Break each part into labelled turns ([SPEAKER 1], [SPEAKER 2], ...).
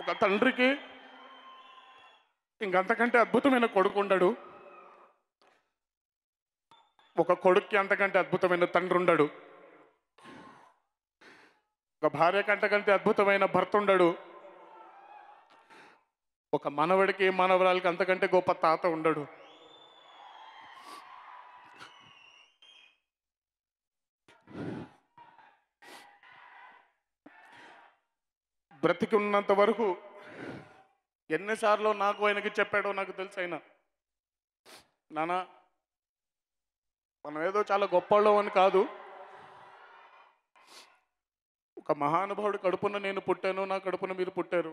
[SPEAKER 1] ఒక తండ్రికి ఇంకంతకంటే అద్భుతమైన కొడుకు ఉండడు ఒక కొడుక్కి అంతకంటే అద్భుతమైన తండ్రి ఉండడు ఒక భార్య కంటకంటే అద్భుతమైన భర్త ఉండడు ఒక మనవడికి మనవరాలకి అంతకంటే గొప్ప తాత ఉండడు బ్రతికి ఉన్నంత వరకు ఎన్నిసార్లు నాకు ఆయనకి చెప్పాడో నాకు తెలుసు ఆయన నానా మనం ఏదో చాలా గొప్పవాళ్ళం అని కాదు ఒక మహానుభావుడు కడుపున నేను పుట్టాను నా కడుపున మీరు పుట్టారు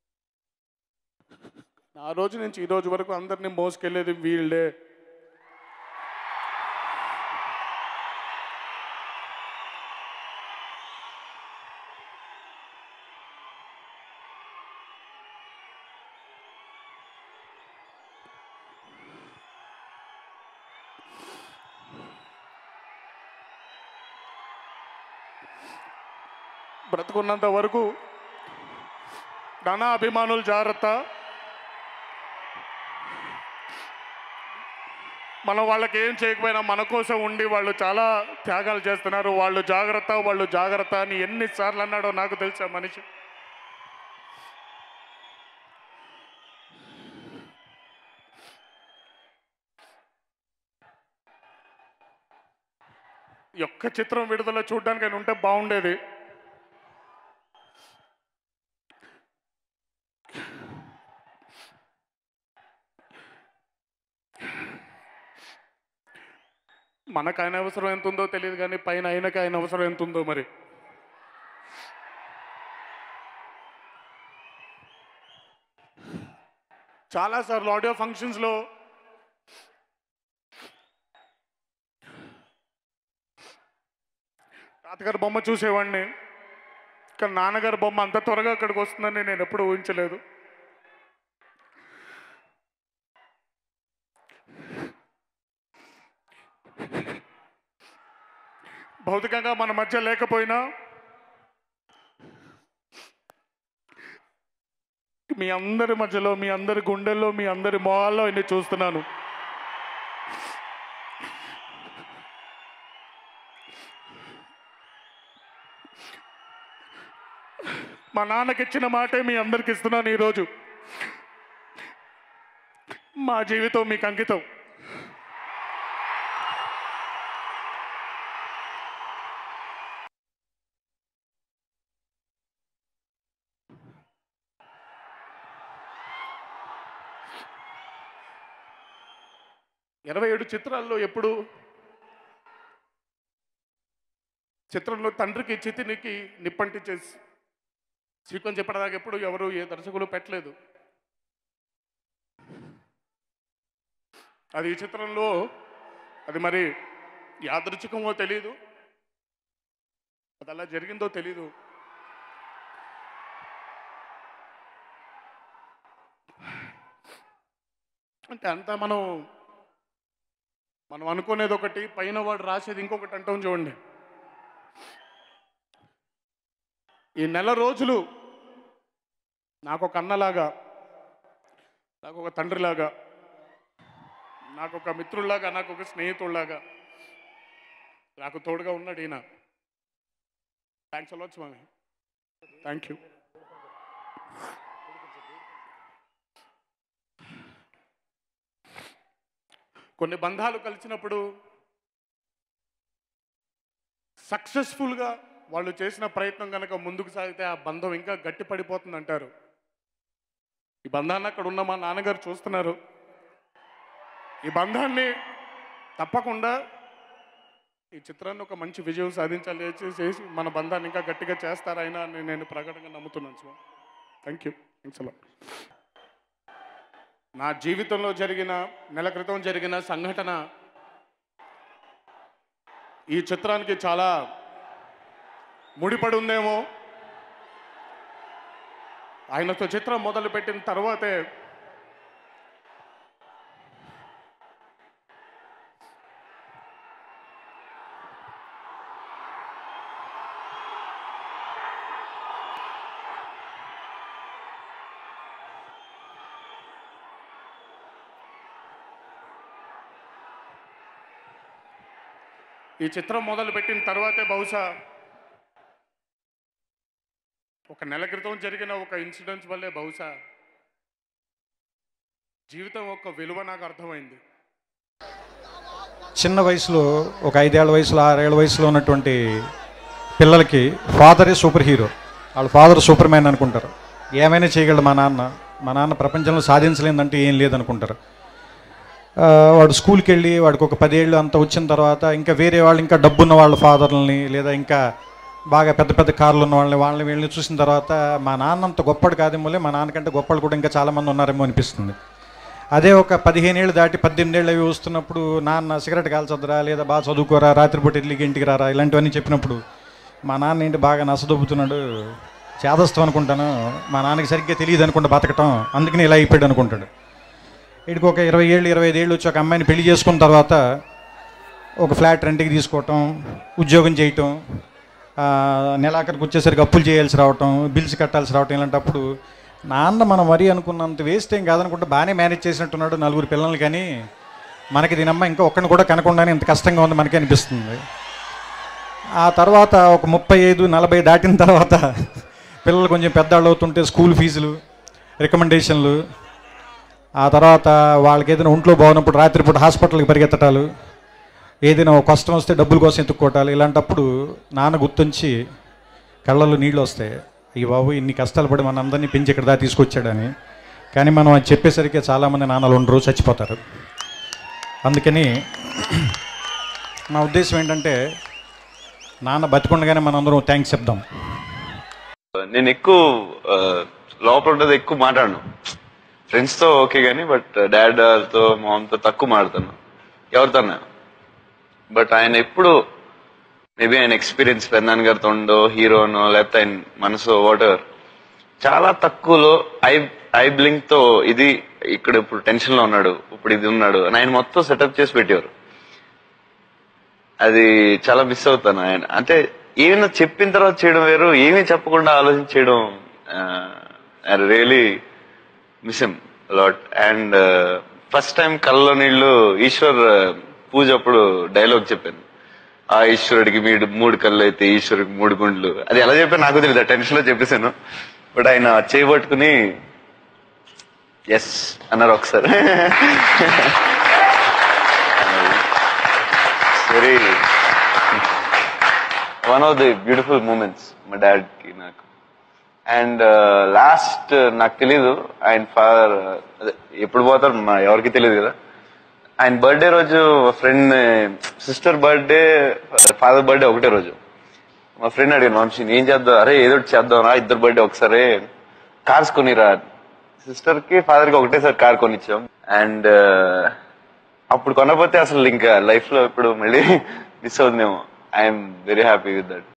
[SPEAKER 1] ఆ రోజు నుంచి ఈ రోజు వరకు అందరినీ మోసుకెళ్ళేది వీళ్ళే బ్రతుకున్నంత వరకు ధన అభిమానులు జాగ్రత్త మనం వాళ్ళకి ఏం చేయకపోయినా మన కోసం ఉండి వాళ్ళు చాలా త్యాగాలు చేస్తున్నారు వాళ్ళు జాగ్రత్త వాళ్ళు జాగ్రత్త అని ఎన్నిసార్లు అన్నాడో నాకు తెలుసా మనిషి ఈ ఒక్క చిత్రం విడుదల చూడడానికి ఆయన ఉంటే బాగుండేది మనకు ఆయన అవసరం ఎంత ఉందో తెలియదు కానీ పైన ఆయనకి ఆయన అవసరం ఎంత ఉందో మరి చాలాసార్లు ఆడియో ఫంక్షన్స్లో తాతగారి బొమ్మ చూసేవాడిని కానీ నాన్నగారి బొమ్మ అంత త్వరగా అక్కడికి వస్తుందని నేను ఎప్పుడు ఊహించలేదు భౌతికంగా మన మధ్య లేకపోయినా మీ అందరి మధ్యలో మీ అందరి గుండెల్లో మీ అందరి మొహాల్లో ఇన్ని చూస్తున్నాను మా నాన్నకి ఇచ్చిన మాటే మీ అందరికి ఇస్తున్నాను ఈరోజు మా జీవితం మీకు అంకితం ఇరవై ఏడు చిత్రాల్లో ఎప్పుడు చిత్రంలో తండ్రికి చితినికి నిప్పంటి చేసి సీక్వెన్స్ చెప్పడానికి ఎప్పుడు ఎవరు ఏ దర్శకులు పెట్టలేదు అది ఈ చిత్రంలో అది మరి యాదృచ్ఛికమో తెలీదు అది అలా జరిగిందో తెలీదు అంటే అంతా మనం మనం అనుకునేది ఒకటి పైన వాడు రాసేది ఇంకొకటి అంటాం చూడండి ఈ నెల రోజులు నాకు ఒక అన్నలాగా నాకు ఒక తండ్రిలాగా నాకు ఒక మిత్రుల్లాగా నాకు ఒక స్నేహితుల్లాగా నాకు తోడుగా ఉన్నాడు ఈయన thanks a lot Swami thank you కొన్ని బంధాలు కలిసినప్పుడు సక్సెస్ఫుల్గా వాళ్ళు చేసిన ప్రయత్నం కనుక ముందుకు సాగితే ఆ బంధం ఇంకా గట్టిపడిపోతుంది అంటారు ఈ బంధాన్ని అక్కడ ఉన్న మా నాన్నగారు చూస్తున్నారు ఈ బంధాన్ని తప్పకుండా ఈ చిత్రాన్ని ఒక మంచి విజయం సాధించాలి చేసి- చేసి మన బంధాన్ని ఇంకా గట్టిగా చేస్తారైనా అని నేను ప్రకటనగా నమ్ముతున్నాను సో థ్యాంక్ యూ థ్యాంక్స్ అలా నా జీవితంలో జరిగిన నెల క్రితం జరిగిన సంఘటన ఈ చిత్రానికి చాలా ముడిపడి ఉందేమో ఆయనతో చిత్రం మొదలుపెట్టిన తర్వాతే ఈ చిత్రం మొదలు పెట్టిన తర్వాతే బహుశా ఒక నెల క్రితం జరిగిన ఒక ఇన్సిడెంట్స్ వల్లే బహుశా జీవితం యొక్క విలువ నాకు అర్థమైంది
[SPEAKER 2] చిన్న వయసులో ఒక ఐదేళ్ల వయసులో ఆరేళ్ల వయసులో ఉన్నటువంటి పిల్లలకి ఫాదరే సూపర్ హీరో వాళ్ళ ఫాదర్ సూపర్ మ్యాన్ అనుకుంటారు ఏమైనా చేయగలడు మా నాన్న మా నాన్న ప్రపంచంలో సాధించలేదంటే ఏం లేదనుకుంటారు ఆ, వాడు స్కూల్కి వెళ్ళి వాడికి ఒక పదేళ్ళు అంత వచ్చిన తర్వాత ఇంకా వేరే వాళ్ళు ఇంకా డబ్బున్న వాళ్ళ ఫాదర్లని లేదా ఇంకా బాగా పెద్ద పెద్ద కార్లు ఉన్న వాళ్ళని వాళ్ళని వీళ్ళని చూసిన తర్వాత మా నాన్న అంత గొప్పడు కాదేమోలే మా నాన్నకంటే గొప్పలు కూడా ఇంకా చాలామంది ఉన్నారేమో అనిపిస్తుంది అదే ఒక పదిహేను ఏళ్ళు దాటి పద్దెనిమిది ఏళ్ళు అవి వస్తున్నప్పుడు నాన్న సిగరెట్ కాల్చొద్దురా లేదా బాగా చదువుకోరా రాత్రిపూట ఇడ్లీకి ఇంటికి రారా ఇలాంటివన్నీ చెప్పినప్పుడు మా నాన్న ఏంటి బాగా నసదొబ్బుతున్నాడు చేదస్తాం అనుకుంటాను మా నాన్నకి సరిగ్గా తెలియదు అనుకుంటా బతకటం అందుకని ఇలా అయిపోయాడు అనుకుంటాడు వీడికి ఒక ఇరవై ఏళ్ళు ఇరవై ఐదు ఏళ్ళు వచ్చి ఒక అమ్మాయిని పెళ్లి చేసుకున్న తర్వాత ఒక ఫ్లాట్ రెంట్కి తీసుకోవటం ఉద్యోగం చేయటం ఆ, నెలాఖరికి వచ్చేసరికి అప్పులు చేయాల్సి రావటం బిల్స్ కట్టాల్సి రావటం ఇలాంటప్పుడు నాన్న మనం మరీ అనుకున్నంత వేస్ట్ ఏం కాదనుకుంటే బాగానే మేనేజ్ చేసినట్టున్నాడు నలుగురు పిల్లల్ని కానీ మనకి దీనమ్మ ఇంకా ఒక్కడిని కూడా కనకుండానే ఇంత కష్టంగా ఉంది మనకి అనిపిస్తుంది ఆ తర్వాత ఒక ముప్పై ఐదు నలభై దాటిన తర్వాత పిల్లలు కొంచెం పెద్దవాళ్ళు అవుతుంటే స్కూల్ ఫీజులు రికమెండేషన్లు ఆ తర్వాత వాళ్ళకి ఏదైనా ఒంట్లో బాగున్నప్పుడు రాత్రిపూట హాస్పిటల్కి పరిగెత్తటాలు ఏదైనా ఒక కష్టం వస్తే డబ్బుల కోసం ఎత్తుక్కోవటాలు ఇలాంటప్పుడు నాన్న గుర్తుంచి కళ్ళల్లో నీళ్ళు వస్తాయి ఈ బాబు ఇన్ని కష్టాలు పడి మన అందరినీ పెంచి ఇక్కడ దాకా తీసుకొచ్చాడని కానీ మనం అది చెప్పేసరికి చాలామంది నాన్నలు ఉండరు చచ్చిపోతారు అందుకని నా ఉద్దేశం ఏంటంటే నాన్న బతికుండగానే మనందరం థ్యాంక్స్ చెప్దాం
[SPEAKER 3] నేను ఎక్కువ ఆ, లోపల ఉండేది ఎక్కువ మాట్లాడను ఫ్రెండ్స్ తో ఓకే గానీ బట్ డాడ్ తో మామ్ తో తక్కువ మాట్లాడతాను ఎవరితో బట్ ఆయన ఎప్పుడు మేబీ ఆయన ఎక్స్పీరియన్స్ పెన్నాన్ గారితో ఉండో హీరోనో లేకపోతే ఆయన మనసు వాటర్ చాలా తక్కువలో ఐ ఐ బ్లింక్ తో ఇది ఇక్కడ ఇప్పుడు టెన్షన్ లో ఉన్నాడు ఇప్పుడు ఇది ఉన్నాడు అని ఆయన మొత్తం సెటప్ చేసి పెట్టేవారు అది చాలా మిస్ అవుతాను ఆయన అంటే ఏమైనా చెప్పిన తర్వాత చేయడం వేరు ఏమీ చెప్పకుండా ఆలోచించి చేయడం I really miss him lot and first time కళ్ళలో నీళ్ళు ఈశ్వర్ uh, పూజ అప్పుడు డైలాగ్ చెప్పాను ఆ ఈశ్వరుడికి మీడు మూడు కళ్ళు అయితే ఈశ్వరుడికి మూడు గుండ్లు అది ఎలా చెప్పాను నాకు తెలియదు టెన్షన్ లో చెప్పేశాను బట్ ఆయన చేయబట్టుకుని ఎస్ అన్నారు ఒకసారి very one of the beautiful moments మా డాడ్ కి నాకు అండ్ లాస్ట్ నాకు తెలీదు ఆయన ఫాదర్ ఎప్పుడు పోతారు మా ఎవరికి తెలియదు కదా ఆయన బర్త్డే రోజు friend sister birthday father birthday ఒకటే రోజు మా ఫ్రెండ్ అడిగాను వంశీ ఏం చేద్దాం అరే ఏదో ఒకటి చేద్దాం రా ఇద్దరు బర్త్డే ఒకసారి కార్స్ కొనిరా సిస్టర్ కి ఫాదర్ కి ఒకటేసారి కార్ కొనిచ్చాం అండ్ అప్పుడు కొనకపోతే అసలు ఇంకా లైఫ్ లో ఇప్పుడు మళ్ళీ మిస్ అవుతుందేమో I'm very happy with that